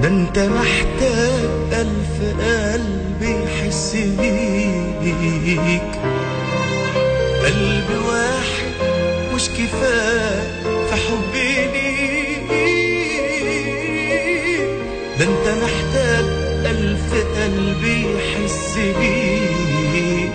انت محتاج ألف قلب يحس بيك قلب واحد مش كفاية في حبي ليك ده انت محتاج ألف قلب يحس بيك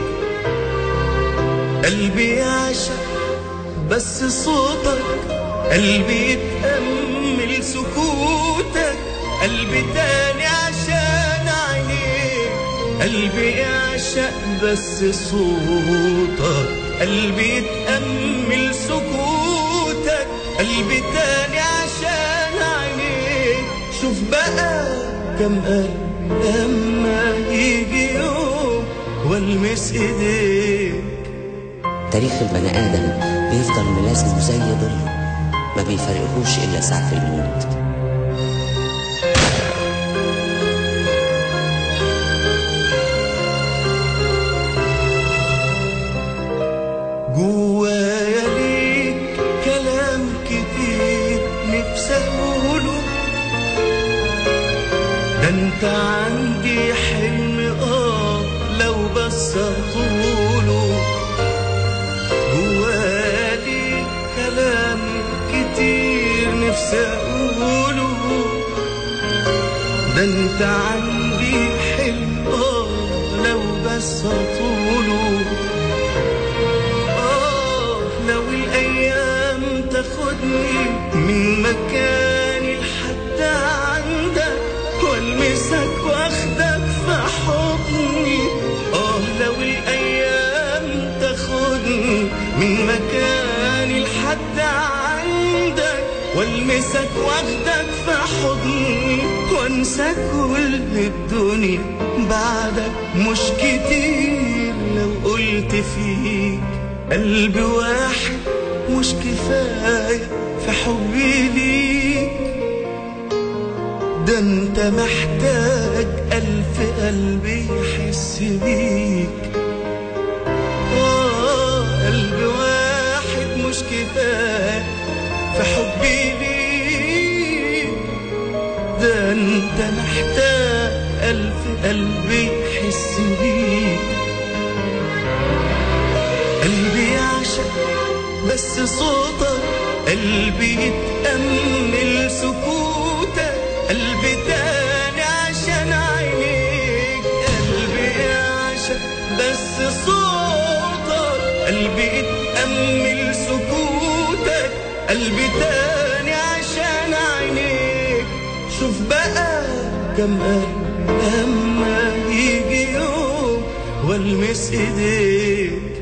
قلبي يعشق بس صوتك قلبي يتأمل سكوتك قلبي تاني عشان عينيك قلبي يعشق بس صوتك قلبي يتأمل سكوتك قلبي تاني عشان عينيك شوف بقى كم قلب لما يجي يوم والمس ايديك تاريخ البني آدم بيفضل ملازمه زي ظله ما بيفرقهوش إلا ساعة الموت جوايا ليك كلام كتير نفسي اقوله ده انت عندي حلم اه لو بس اطوله جوايا ليك كلام كتير نفسي اقوله ده انت عندي حلم اه لو بس اطوله آه لو الأيام تاخدني من مكاني لحد عندك والمسك واخدك في حضني آه لو الأيام تاخدني من مكاني لحد عندك والمسك واخدك في حضني وانسى كل الدنيا بعدك مش كتير لو قلت فيك قلب واحد مش كفاية في حبي ليك ده انت محتاج ألف قلب يحس بيك آه قلب واحد مش كفاية في حبي ليك ده انت محتاج ألف قلب يحس بيك قلبي يعشق بس صوتك قلبي يتأمل سكوتك قلبي تاني عشان عينيك قلبي يعشق بس صوتك قلبي يتأمل سكوتك قلبي تاني عشان عينيك شوف بقى كم قلب لما يجي يوم والمس ايديك